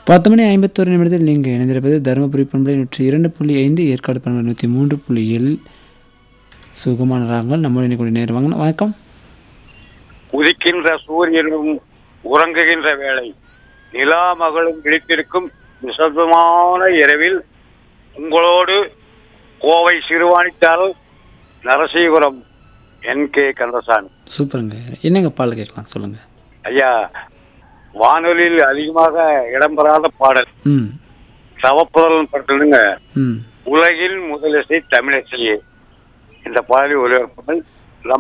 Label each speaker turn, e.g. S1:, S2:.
S1: பத்து மணி ஐம்பத்தோரு நிமிடத்தில் நீங்கள் இணைந்திருப்பது தருமபுரி பண்பலை நூற்றி இரண்டு புள்ளி ஐந்து ஏற்காடு பண்பலை நூற்றி மூன்று புள்ளி ஏழு சுகமான ராகங்கள் நம்முடைய கூட நேரம் வாங்க வணக்கம்
S2: உதிக்கின்ற சூரியனும் உறங்குகின்ற வேளை நிலா மகளும் விழித்திருக்கும் நிசப்தமான இரவில் உங்களோடு கோவை சிறுவாணித்தால் நரசீபுரம் என் கே கந்தசாமி
S1: சூப்பருங்க என்னங்க பாடல் கேட்கலாம் சொல்லுங்கள்
S2: ஐயா வானொலியில் அதிகமாக இடம்பெறாத பாடல்
S1: ம்
S2: சவப்புதல் பட்டுங்க
S1: ம்
S2: உலகில் முதலிசை தமிழிசையே இந்த பாடலை ஒளிபரப்புகள்